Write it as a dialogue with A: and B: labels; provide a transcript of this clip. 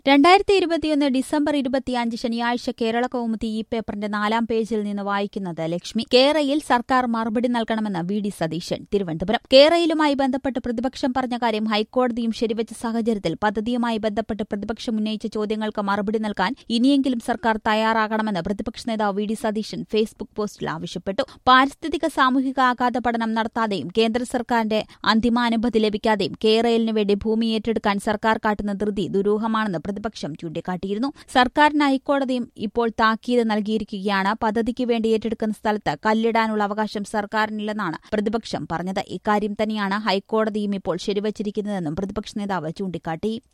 A: രണ്ടായിരത്തി ഇരുപത്തിയൊന്ന് ഡിസംബർ ഇരുപത്തിയഞ്ച് ശനിയാഴ്ച കേരള കൗമുദി ഈ പേപ്പറിന്റെ നാലാം പേജിൽ നിന്ന് വായിക്കുന്നത് ലക്ഷ്മി കേരയിൽ സർക്കാർ മറുപടി നൽകണമെന്ന് വി ഡി സതീശൻ തിരുവനന്തപുരം കേരയിലുമായി ബന്ധപ്പെട്ട് പ്രതിപക്ഷം പറഞ്ഞ കാര്യം ഹൈക്കോടതിയും ശരിവച്ച സാഹചര്യത്തിൽ പദ്ധതിയുമായി ബന്ധപ്പെട്ട് പ്രതിപക്ഷം ഉന്നയിച്ച ചോദ്യങ്ങൾക്ക് മറുപടി നൽകാൻ ഇനിയെങ്കിലും സർക്കാർ തയ്യാറാകണമെന്ന് പ്രതിപക്ഷ നേതാവ് വി ഡി സതീശൻ ഫേസ്ബുക്ക് പോസ്റ്റിൽ ആവശ്യപ്പെട്ടു പാരിസ്ഥിതിക സാമൂഹിക ആഘാത പഠനം നടത്താതെയും കേന്ദ്ര സർക്കാരിന്റെ അന്തിമാനുമതി ലഭിക്കാതെയും കേരളിനു വേണ്ടി ഭൂമി ഏറ്റെടുക്കാൻ സർക്കാർ കാട്ടുന്ന ധൃതി ദുരൂഹമാണെന്ന് പ്രതിപക്ഷം ചൂണ്ടിക്കാട്ടിയിരുന്നു സർക്കാരിന് ഹൈക്കോടതിയും ഇപ്പോൾ താക്കീത് നൽകിയിരിക്കുകയാണ് പദ്ധതിക്ക് വേണ്ടി ഏറ്റെടുക്കുന്ന സ്ഥലത്ത് കല്ലിടാനുള്ള അവകാശം സർക്കാരിനില്ലെന്നാണ് പ്രതിപക്ഷം പറഞ്ഞത് ഇക്കാര്യം തന്നെയാണ് ഹൈക്കോടതിയും ഇപ്പോൾ ശരിവച്ചിരിക്കുന്നതെന്നും പ്രതിപക്ഷ നേതാവ് ചൂണ്ടിക്കാട്ടി